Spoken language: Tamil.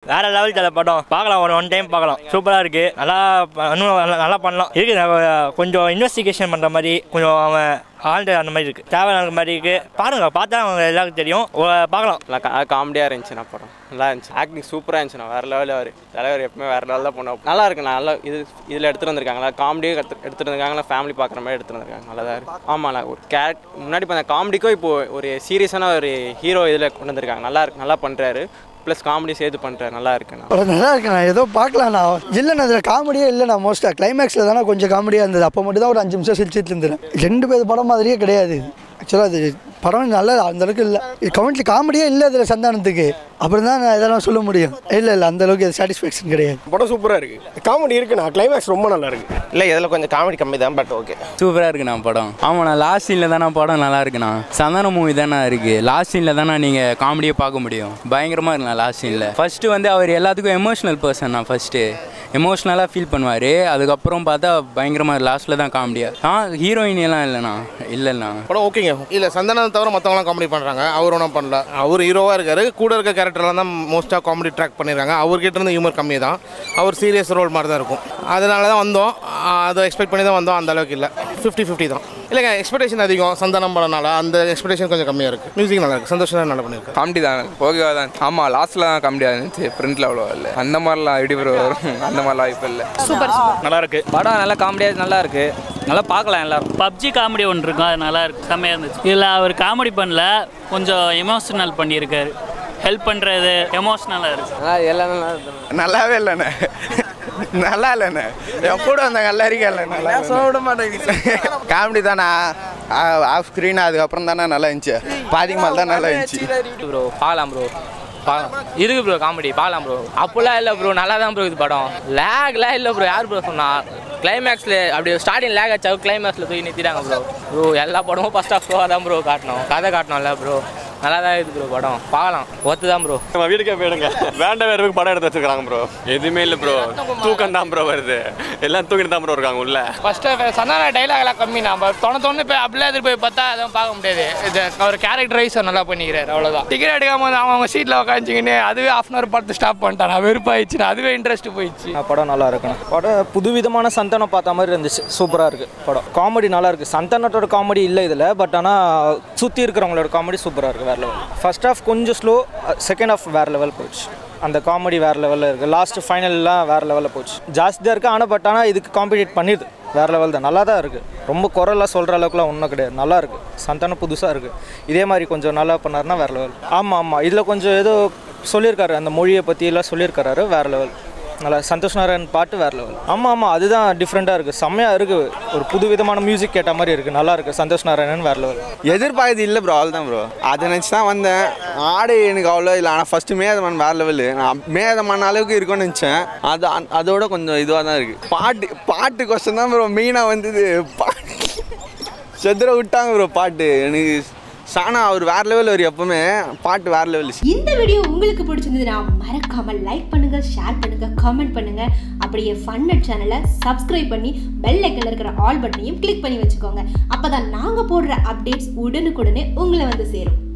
வேற லெவல் தலை படம் பார்க்கலாம் ஒரு ஒன் டைம் பார்க்கலாம் சூப்பராக இருக்கு நல்லா ப- இன்னும் நல்லா நல்லா பண்ணலாம் இருக்கு அஹ் கொஞ்சம் இன்வெஸ்டிகேஷன் பண்ணுற மாதிரி கொஞ்சம் அவன் ஆல்ரெடி அந்த மாதிரி இருக்கு தேவையான மாதிரி இருக்கு பாருங்க பார்த்தா அவங்க எல்லாருக்கும் தெரியும் ஒ- பார்க்கலாம் நல்லா காமெடியாக இருந்துச்சுண்ணா படம் நல்லா இருந்துச்சு ஆக்டிங் சூப்பராக இருந்துச்சுண்ணா வேறு லெவலில் அவர் தலைவர் எப்பவுமே வேறு லெவலில் தான் பண்ணுவோம் நல்லா இருக்குண்ணா நல்லா இது இதில் எடுத்துகிட்டு வந்திருக்காங்களா காமெடியும் எடுத்து எடுத்துகிட்டு வந்திருக்காங்களா ஃபேமிலி பார்க்குற மாதிரி எடுத்துகிட்டு வந்திருக்காங்க நல்லா தான் இருக்கு ஆமாண்ணா ஒரு கேரக்ட் முன்னாடி பண்ண காமெடிக்கும் இப்போ ஒரு சீரியஸான ஒரு ஹீரோ இதில் கொண்டு வந்திருக்காங்க நல்லா இருக்கு நல்லா பண்ணுறாரு ப்ளஸ் காமெடி சேர்த்து பண்ணுறாரு நல்லா இருக்குண்ணா படம் நல்லா இருக்குண்ணா ஏதோ பார்க்கலாண்ணா இல்லைண்ணா அதில் காமெடியே இல்லைண்ணா மோஸ்ட்டாக கிளைமேக்ஸில் தானே கொஞ்சம் காமெடியாக இருந்தது அப்போ மட்டும் தான் ஒரு அஞ்சு நிமிஷம் சிரிச்சிட்டு இருந்தேன் ரெண்டு பேர் படம் மாதிரியே கிடையாது ஆக்சுவலாக அது படம் நல்லா அந்த அளவுக்கு இல்லை கமெண்ட்லி காமெடியே இல்லை அதில் சந்தானத்துக்கு அப்புறம் தான் நான் இதெல்லாம் சொல்ல முடியும் இல்லை இல்லை அந்த அளவுக்கு சாட்டிஸ்ஃபேக்ஷன் கிடையாது படம் சூப்பராக இருக்குது காமெடி இருக்குண்ணா கிளைமேக்ஸ் ரொம்ப நல்லா இருக்கு இல்லை இதில் கொஞ்சம் காமெடி கம்மி தான் பட் ஓகே சூப்பராக இருக்குண்ணா படம் ஆமாண்ணா லாஸ்ட் சீனில் தானே படம் நல்லா இருக்குண்ணா சந்தான மூவி தானே இருக்குது லாஸ்ட் சீனில் தானே நீங்கள் காமெடியை பார்க்க முடியும் பயங்கரமாக இருக்குண்ணா லாஸ்ட் சீனில் ஃபஸ்ட்டு வந்து அவர் எல்லாத்துக்கும் எமோஷ்னல் பர்சன் தான் ஃபஸ்ட்டு எமோஷ்னலாக ஃபீல் பண்ணுவார் அதுக்கப்புறம் பார்த்தா பயங்கரமாக லாஸ்ட்டில் தான் காமெடியாக ஆ ஹீரோயின் எல்லாம் இல்லைண்ணா இல்லைண்ணா படம் ஓகேங்க இல்லை சந்தானம் தவிர மற்றவங்களாம் காமெடி பண்ணுறாங்க அவர் ஒன்றும் பண்ணல அவர் ஹீரோவாக இருக்காரு கூட இருக்க கேரக்டர்லாம் தான் மோஸ்ட்டாக காமெடி ட்ராக் பண்ணியிருக்காங்க அவர்கிட்ட இருந்து ஹியூமர் கம்மி தான் அவர் சீரியஸ் ரோல் மாதிரி தான் இருக்கும் அதனால தான் வந்தோம் ஆஹ் அதை எக்ஸ்பெக்ட் பண்ணி தான் வந்தோம் அந்த அளவுக்கு இல்லை ஃபிஃப்டி ஃபிஃப்டி தான் இல்லைங்க எக்ஸ்பெக்டேஷன் அதிகம் சந்தானம் படம்னால அந்த எக்ஸ்பெக்டேஷன் கொஞ்சம் கம்மியாக இருக்குது மியூசிக் நல்லா இருக்குது சந்தோஷம் தான் நல்லா பண்ணியிருக்காரு காமெடி தான் ஓகேவா தான் ஆமாம் லாஸ்ட்டில் தான் காமெடியாக இருந்துச்சு ஃப்ரண்ட்டில் அவ்வளோ இல்லை அந்த மாதிரிலாம் எப்படி ப்ரோ வரும் அந்த மாதிரிலாம் இப்போ இல்லை நல்லா இருக்கு படம் நல்லா காமெடியாக நல்லா இருக்கு நல்லா பார்க்கலாம் எல்லாரும் பப்ஜி காமெடி ஒன்று இருக்கும் அது நல்லா இருக்கு செம்மையாக இருந்துச்சு இதில் அவர் காமெடி பண்ணல கொஞ்சம் எமோஷனல் பண்ணியிருக்காரு ஹெல்ப் பண்ணுறது எமோஷ்னலாக இருக்கு நல்லா எல்லாம் நல்லா நல்லாவே இல்லைண்ணே நல்லா இல்லைண்ணே என் கூட வந்தாங்க எல்லாருக்கும் இல்லை நல்லா சொல்ல மாட்டேங்குது காமெடி தானே ஆஃப் ஸ்க்ரீன் அதுக்கப்புறம் தானே நல்லா இருந்துச்சு பாதிக்கு மேலே தான் நல்லா இருந்துச்சு ப்ரோ பார்க்கலாம் ப்ரோ பார்க்கலாம் இருக்கு ப்ரோ காமெடி பார்க்கலாம் ப்ரோ அப்போல்லாம் இல்லை ப்ரோ நல்லா தான் ப்ரோ இது படம் லேக்லாம் இல்லை ப்ரோ யார் ப்ரோ சொன்னா கிளைமேக்ஸில் அப்படி ஸ்டார்டிங் லேக் ஆச்சா கிளைமேக்ஸில் தூக்கி நிறுத்திட்டாங்க ப்ரோ ப்ரோ எல்லா படமும் ஃபஸ்ட் ஆஃப் ஷோவாக தான் ப்ரோ காட்டணும் கதை காட்டணும்ல ப்ரோ நல்லா தான் இருக்குது ப்ரோ படம் பார்க்கலாம் ஒத்து தான் ப்ரோ நம்ம வீட்டுக்கே போயிடுங்க வேண்ட வேற படம் எடுத்து வச்சிருக்காங்க ப்ரோ எதுவுமே இல்லை ப்ரோ தூக்கம் தான் ப்ரோ வருது எல்லாம் தூக்கிட்டு தான் ப்ரோ இருக்காங்க உள்ள ஃபஸ்ட்டு சந்தான டைலாக்லாம் கம்மி நம்ம தொண தொண்ணு போய் அப்படிலாம் எதிர்த்து போய் பார்த்தா அதான் பார்க்க முடியாது இது அவர் கேரக்டரைஸ் நல்லா பண்ணிக்கிறாரு அவ்வளோதான் டிக்கெட் எடுக்காம வந்து அவங்க அவங்க சீட்டில் உட்காந்துச்சிங்கன்னு அதுவே ஆஃப் அன் அவர் பார்த்து ஸ்டாப் பண்ணிட்டான் நான் வெறுப்பாயிடுச்சு அதுவே இன்ட்ரெஸ்ட் போயிடுச்சு படம் நல்லா இருக்கணும் படம் புதுவிதமான சந்தானம் பார்த்த மாதிரி இருந்துச்சு சூப்பராக இருக்குது படம் காமெடி நல்லா இருக்குது சந்தானத்தோட காமெடி இல்லை இதில் பட் ஆனால் சுற்றி இருக்கிறவங்களோட காமெடி சூப்பராக இருக்குது வேறு லெவல் ஃபர்ஸ்ட் ஹாஃப் கொஞ்சம் ஸ்லோ செகண்ட் ஹாஃப் வேறு லெவல் போச்சு அந்த காமெடி வேறு லெவலில் இருக்குது லாஸ்ட் ஃபைனல்லாம் வேறு லெவலில் போச்சு ஜாஸ்தியாக இருக்குது ஆனால் பட் ஆனால் இதுக்கு காம்படிட் பண்ணிடுது வேறு லெவல் தான் நல்லா தான் இருக்குது ரொம்ப குரலாம் சொல்கிற அளவுக்குலாம் ஒன்றும் கிடையாது நல்லா இருக்குது சந்தானம் புதுசாக இருக்குது இதே மாதிரி கொஞ்சம் நல்லா பண்ணாருன்னா வேறு லெவல் ஆமாம் ஆமாம் இதில் கொஞ்சம் ஏதோ சொல்லியிருக்காரு அந்த மொழியை பற்றியெல்லாம் சொல்லியிருக்காரு வேறு லெவல் நல்லா சந்தோஷ் நாராயண் பாட்டு வேறு லெவல் ஆமாம் ஆமாம் அதுதான் டிஃப்ரெண்ட்டாக இருக்குது செம்மையாக இருக்குது ஒரு புது விதமான மியூசிக் கேட்ட மாதிரி இருக்குது நல்லா இருக்குது சந்தோஷ் நாராயணன் வேறு லெவல் எதிர்பார்க்கறது இல்லை ப்ரோ அவ்வளோ தான் ப்ரோ அதை நினச்சி தான் வந்தேன் ஆடு எனக்கு அவ்வளோ இல்லை ஆனால் ஃபஸ்ட்டு மேதமன் வேறு லெவலு நான் மேதமன் அளவுக்கு இருக்கும்னு நினச்சேன் அது அ- அதோட கொஞ்சம் இதுவாக தான் இருக்குது பாட்டு பாட்டு கொஸ்டன் தான் ப்ரோ மெயினாக வந்தது பாட்டு செதுற விட்டாங்க ப்ரோ பாட்டு எனக்கு சானா அவர் வேறு லெவல் அவர் எப்பவுமே பாட்டு வேறு லெவல் இந்த வீடியோ உங்களுக்கு பிடிச்சிருந்ததுன்னா மறக்காம லைக் பண்ணுங்க ஷேர் பண்ணுங்க கமெண்ட் பண்ணுங்க அப்படியே ஃபன்னட் சேனலை சப்ஸ்கிரைப் பண்ணி பெல் ஐக்கன்ல இருக்கிற ஆல் பட்டனையும் கிளிக் பண்ணி வச்சுக்கோங்க அப்பதான் நாங்க போடுற அப்டேட்ஸ் உடனுக்குடனே உங்களை வந்து சேரும்